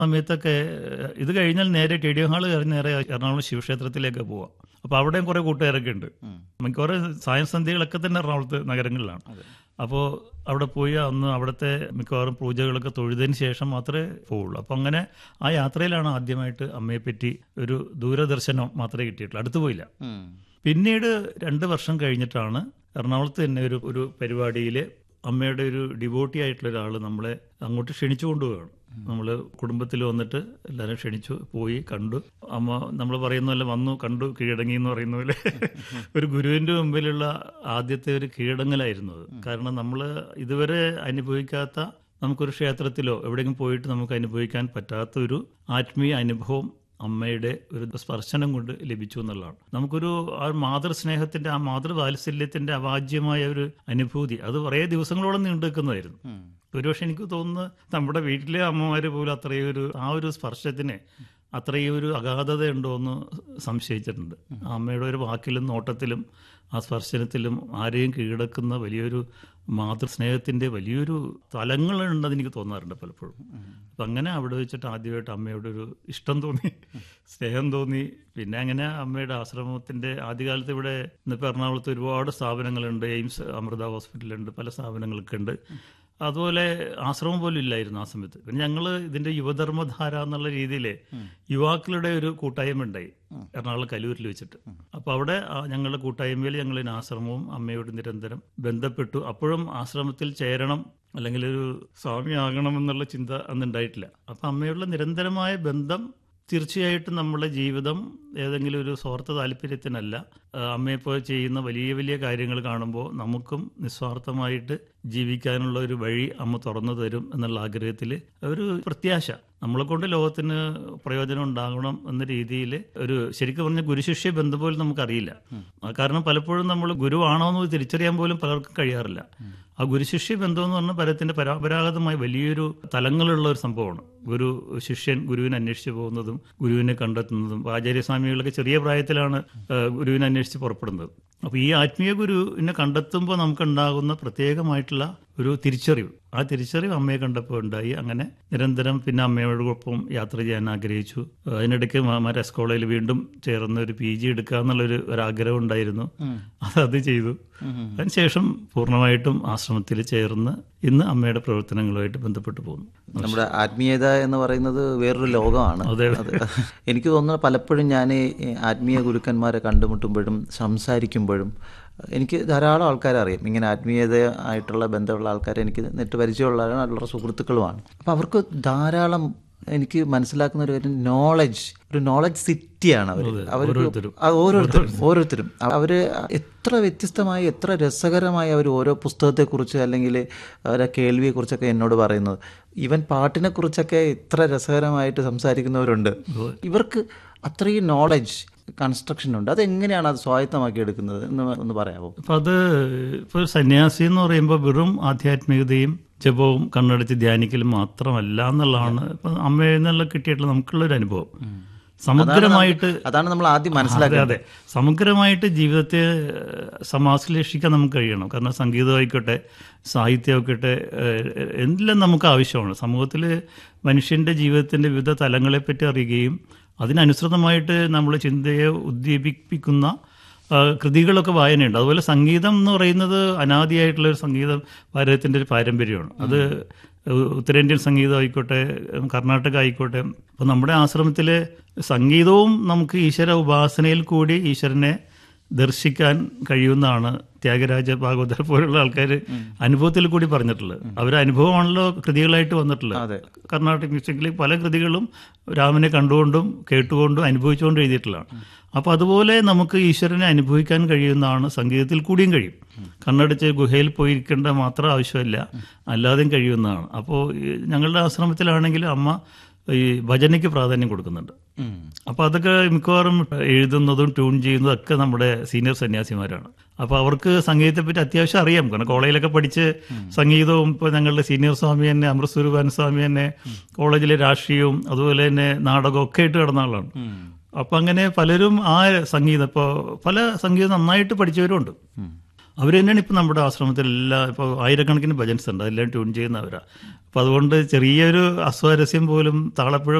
സമയത്തൊക്കെ ഇത് കഴിഞ്ഞാൽ നേരെ ടി ഡി ഹാൾ കയറി നേരെ എറണാകുളം ശിവക്ഷേത്രത്തിലേക്ക് പോവാം അപ്പോൾ അവിടെയും കുറേ കൂട്ടുകാരൊക്കെ ഉണ്ട് മിക്കവാറും സായം സന്ധ്യകളൊക്കെ തന്നെ എറണാകുളത്ത് നഗരങ്ങളിലാണ് അപ്പോൾ അവിടെ പോയി അന്ന് അവിടുത്തെ മിക്കവാറും പൂജകളൊക്കെ തൊഴുതിന് ശേഷം മാത്രമേ പോവുള്ളൂ അപ്പോൾ അങ്ങനെ ആ യാത്രയിലാണ് ആദ്യമായിട്ട് അമ്മയെപ്പറ്റി ഒരു ദൂരദർശനം മാത്രമേ കിട്ടിയിട്ടുള്ളൂ അടുത്ത് പോയില്ല പിന്നീട് രണ്ട് വർഷം കഴിഞ്ഞിട്ടാണ് എറണാകുളത്ത് തന്നെ ഒരു ഒരു പരിപാടിയിൽ അമ്മയുടെ ഒരു ഡിവോട്ടി ആയിട്ടുള്ള ഒരാൾ നമ്മളെ അങ്ങോട്ട് ക്ഷണിച്ചു കൊണ്ടുപോവുകയാണ് നമ്മൾ കുടുംബത്തിൽ വന്നിട്ട് എല്ലാവരും ക്ഷണിച്ചു പോയി കണ്ടു അമ്മ നമ്മൾ പറയുന്ന പോലെ വന്നു കണ്ടു കീഴടങ്ങി എന്ന് പറയുന്ന പോലെ ഒരു ഗുരുവിൻ്റെ മുമ്പിലുള്ള ആദ്യത്തെ ഒരു കീഴടങ്ങലായിരുന്നു അത് കാരണം നമ്മൾ ഇതുവരെ അനുഭവിക്കാത്ത നമുക്കൊരു ക്ഷേത്രത്തിലോ എവിടെയെങ്കിലും പോയിട്ട് നമുക്ക് അനുഭവിക്കാൻ പറ്റാത്ത ഒരു ആത്മീയ അനുഭവം അമ്മയുടെ ഒരു സ്പർശനം കൊണ്ട് ലഭിച്ചു എന്നുള്ളതാണ് നമുക്കൊരു ആ മാതൃസ്നേഹത്തിന്റെ ആ മാതൃവാത്സല്യത്തിന്റെ അവാജ്യമായ ഒരു അനുഭൂതി അത് കുറേ ദിവസങ്ങളോളം നീണ്ടു നിൽക്കുന്നതായിരുന്നു ഒരുപക്ഷെ എനിക്ക് തോന്നുന്നു നമ്മുടെ വീട്ടിലെ അമ്മമാര് പോലും അത്രയും ഒരു ആ ഒരു സ്പർശത്തിന് അത്രയും ഒരു അഗാധത ഉണ്ടോ എന്ന് സംശയിച്ചിട്ടുണ്ട് ആ അമ്മയുടെ ഒരു വാക്കിലും നോട്ടത്തിലും ആ സ്പർശനത്തിലും ആരെയും കീഴടക്കുന്ന വലിയൊരു മാതൃസ്നേഹത്തിന്റെ വലിയൊരു തലങ്ങളുണ്ടെന്ന് എനിക്ക് തോന്നാറുണ്ട് പലപ്പോഴും അപ്പം അങ്ങനെ അവിടെ വെച്ചിട്ട് ആദ്യമായിട്ട് അമ്മയോട് ഒരു ഇഷ്ടം തോന്നി സ്നേഹം തോന്നി പിന്നെ അങ്ങനെ അമ്മയുടെ ആശ്രമത്തിന്റെ ആദ്യകാലത്ത് ഇവിടെ ഇന്നിപ്പോൾ എറണാകുളത്ത് ഒരുപാട് സ്ഥാപനങ്ങളുണ്ട് എയിംസ് അമൃത ഹോസ്പിറ്റലുണ്ട് പല സ്ഥാപനങ്ങളൊക്കെ ഉണ്ട് അതുപോലെ ആശ്രമം പോലും ഇല്ലായിരുന്നു ആ സമയത്ത് പിന്നെ ഞങ്ങൾ ഇതിന്റെ യുവധർമ്മധാര എന്നുള്ള രീതിയിൽ യുവാക്കളുടെ ഒരു കൂട്ടായ്മ ഉണ്ടായി എറണാകുളം കലൂരിൽ വെച്ചിട്ട് അപ്പോൾ അവിടെ ആ ഞങ്ങളുടെ കൂട്ടായ്മയിൽ ഞങ്ങൾ ഇതിന് ആശ്രമവും അമ്മയോട് നിരന്തരം ബന്ധപ്പെട്ടു അപ്പോഴും ആശ്രമത്തിൽ ചേരണം അല്ലെങ്കിൽ ഒരു സ്വാമി ആകണം എന്നുള്ള ചിന്ത അന്നുണ്ടായിട്ടില്ല അപ്പം അമ്മയോടുള്ള നിരന്തരമായ ബന്ധം തീർച്ചയായിട്ടും നമ്മുടെ ജീവിതം ഏതെങ്കിലും ഒരു സ്വാർത്ഥ താല്പര്യത്തിനല്ല ആ, അമ്മയെപ്പോലെ ചെയ്യുന്ന വലിയ വലിയ കാര്യങ്ങൾ കാണുമ്പോൾ നമുക്കും നിസ്വാർത്ഥമായിട്ട് ജീവിക്കാനുള്ള ഒരു വഴി അമ്മ തുറന്നു തരും എന്നുള്ള ആഗ്രഹത്തിൽ ഒരു പ്രത്യാശ നമ്മളെ കൊണ്ട് ലോകത്തിന് പ്രയോജനം ഉണ്ടാകണം എന്ന രീതിയിൽ ഒരു ശരിക്കും പറഞ്ഞ ഗുരുശിഷ്യ ബന്ധം പോലും നമുക്കറിയില്ല ആ കാരണം പലപ്പോഴും നമ്മൾ ഗുരുവാണോ എന്ന് തിരിച്ചറിയാൻ പോലും പലർക്കും കഴിയാറില്ല ആ ഗുരുശിഷ്യ ബന്ധം എന്ന് പറഞ്ഞാൽ പലത്തിന്റെ പരമ്പരാഗതമായ വലിയൊരു തലങ്ങളുള്ള ഒരു സംഭവമാണ് ഗുരു ശിഷ്യൻ ഗുരുവിനെ അന്വേഷിച്ച് പോകുന്നതും ഗുരുവിനെ കണ്ടെത്തുന്നതും ആചാര്യസ്വാമികളൊക്കെ ചെറിയ പ്രായത്തിലാണ് ആ, ഗുരുവിനെ അന്വേഷിച്ച് പുറപ്പെടുന്നത് അപ്പോൾ ഈ ആത്മീയ ഗുരുവിനെ കണ്ടെത്തുമ്പോൾ നമുക്കുണ്ടാകുന്ന പ്രത്യേകമായിട്ടുള്ള ഒരു തിരിച്ചറിവ് ആ തിരിച്ചറിവ് അമ്മയെ കണ്ടപ്പോൾ ഉണ്ടായി അങ്ങനെ നിരന്തരം പിന്നെ അമ്മയോടൊപ്പം യാത്ര ചെയ്യാൻ ആഗ്രഹിച്ചു അതിനിടയ്ക്ക് മാരാസ് കോളേജിൽ വീണ്ടും ചേർന്ന് ഒരു പി ജി എടുക്കുക എന്നുള്ളൊരു ഒരു ആഗ്രഹം ഉണ്ടായിരുന്നു അത് അത് ചെയ്തു അതിനുശേഷം പൂർണ്ണമായിട്ടും ആശ്രമത്തിൽ ചേർന്ന് ഇന്ന് അമ്മയുടെ പ്രവർത്തനങ്ങളുമായിട്ട് ബന്ധപ്പെട്ടു പോകുന്നു നമ്മുടെ ആത്മീയത എന്ന് പറയുന്നത് വേറൊരു ലോകമാണ് അതെ. അത് എനിക്ക് തോന്നുന്നു പലപ്പോഴും ഞാൻ ഈ ആത്മീയ ഗുരുക്കന്മാരെ കണ്ടുമുട്ടുമ്പോഴും സംസാരിക്കുമ്പോഴും എനിക്ക് ധാരാളം ആൾക്കാരെ അറിയാം ഇങ്ങനെ ആത്മീയത ആയിട്ടുള്ള ബന്ധമുള്ള ആൾക്കാരെ എനിക്ക് നെറ്റ് പരിചയമുള്ള വളരെ സുഹൃത്തുക്കളുമാണ് അപ്പോൾ അവർക്ക് ധാരാളം എനിക്ക് മനസ്സിലാക്കുന്ന ഒരു കാര്യം നോളജ് ഒരു നോളജ് സിറ്റിയാണ് അവർ അവർക്ക് അത് ഓരോരുത്തരും ഓരോരുത്തരും അവർ എത്ര വ്യത്യസ്തമായി എത്ര രസകരമായി അവർ ഓരോ പുസ്തകത്തെക്കുറിച്ച് അല്ലെങ്കിൽ അവരെ കേൾവിയെക്കുറിച്ചൊക്കെ എന്നോട് പറയുന്നത് ഈവൻ പാട്ടിനെക്കുറിച്ചൊക്കെ ഇത്ര രസകരമായിട്ട് സംസാരിക്കുന്നവരുണ്ട് ഇവർക്ക് അത്രയും നോളജ് കൺസ്ട്രക്ഷൻ ഉണ്ട് അതെങ്ങനെയാണ് അത് സ്വായത്തമാക്കി എടുക്കുന്നത് എന്ന് ഒന്ന് പറയാമോ അപ്പൊ അത് ഇപ്പൊ ഒരു സന്യാസി എന്ന് പറയുമ്പോൾ വെറും ആധ്യാത്മികതയും ജപവും കണ്ണടച്ച് ധ്യാനിക്കലും മാത്രമല്ല എന്നുള്ളതാണ് ഇപ്പൊ അമ്മയിൽ നിന്നുള്ള കിട്ടിയിട്ടുള്ള നമുക്കുള്ള ഒരു അനുഭവം സമഗ്രമായിട്ട് അതാണ് നമ്മൾ ആദ്യം അതെ മനസ്സിലാക്കുന്നത് അതെ സമഗ്രമായിട്ട് ജീവിതത്തെ ഏഹ്, സമാശ്ലേഷിക്കാൻ നമുക്ക് കഴിയണം കാരണം സംഗീതമായിക്കോട്ടെ സാഹിത്യമായിക്കോട്ടെ ഏഹ്, എല്ലാം നമുക്ക് ആവശ്യമാണ് സമൂഹത്തിൽ മനുഷ്യന്റെ ജീവിതത്തിന്റെ വിവിധ തലങ്ങളെപ്പറ്റി അറിയുകയും അതിനനുസൃതമായിട്ട് നമ്മൾ ചിന്തയെ ഉദ്ദീപിപ്പിക്കുന്ന ആ, കൃതികളൊക്കെ വായനയുണ്ട് അതുപോലെ സംഗീതം എന്ന് പറയുന്നത് അനാദിയായിട്ടുള്ള ഒരു സംഗീതം ഭാരതത്തിൻ്റെ ഒരു പാരമ്പര്യമാണ് അത് ഉത്തരേന്ത്യൻ സംഗീതം ആയിക്കോട്ടെ കർണാടക ആയിക്കോട്ടെ അപ്പോൾ നമ്മുടെ ആശ്രമത്തിൽ സംഗീതവും നമുക്ക് ഈശ്വര ഉപാസനയിൽ കൂടി ഈശ്വരനെ ദർശിക്കാൻ കഴിയുന്നതാണ് ത്യാഗരാജ ഭാഗവതർ പോലുള്ള ആൾക്കാർ അനുഭവത്തിൽ കൂടി പറഞ്ഞിട്ടുള്ളത് അവരുടെ അനുഭവമാണല്ലോ കൃതികളായിട്ട് വന്നിട്ടുള്ളത് കർണാടക മ്യൂസിക്കിൽ പല കൃതികളും രാമനെ കണ്ടുകൊണ്ടും കേട്ടുകൊണ്ടും അനുഭവിച്ചുകൊണ്ടും എഴുതിയിട്ടുള്ളതാണ് അപ്പോൾ അതുപോലെ നമുക്ക് ഈശ്വരനെ അനുഭവിക്കാൻ കഴിയുന്നതാണ് സംഗീതത്തിൽ കൂടിയും കഴിയും കണ്ണടച്ച് ഗുഹയിൽ പോയിരിക്കേണ്ട മാത്രം ആവശ്യമില്ല അല്ലാതെയും കഴിയുന്നതാണ് അപ്പോൾ ഈ ഞങ്ങളുടെ ആശ്രമത്തിലാണെങ്കിൽ അമ്മ ഈ ഭജനയ്ക്ക് പ്രാധാന്യം കൊടുക്കുന്നുണ്ട് അപ്പോൾ അതൊക്കെ മിക്കവാറും എഴുതുന്നതും ട്യൂൺ ചെയ്യുന്നതും ഒക്കെ നമ്മുടെ സീനിയർ സന്യാസിമാരാണ് അപ്പോൾ അവർക്ക് സംഗീതത്തെപ്പറ്റി അത്യാവശ്യം അറിയാം കാരണം കോളേജിലൊക്കെ പഠിച്ച് സംഗീതവും ഇപ്പോൾ ഞങ്ങളുടെ സീനിയർ സ്വാമി തന്നെ അമൃതസ്വരൂപാൻ സ്വാമി തന്നെ കോളേജിലെ രാഷ്ട്രീയവും അതുപോലെ തന്നെ നാടകവും ഒക്കെ ആയിട്ട് കിടന്ന ആളാണ് അപ്പം അങ്ങനെ പലരും ആ സംഗീതം ഇപ്പോൾ പല സംഗീതം നന്നായിട്ട് പഠിച്ചവരുമുണ്ട് അവർ തന്നെയാണ് ഇപ്പം നമ്മുടെ ആശ്രമത്തിൽ എല്ലാ ഇപ്പോൾ ആയിരക്കണക്കിന് ഭജൻസ് ഉണ്ട് അതെല്ലാം ട്യൂൺ ചെയ്യുന്നവരാണ് അപ്പോൾ അതുകൊണ്ട് ചെറിയൊരു അസ്വാരസ്യം പോലും താളപ്പുഴ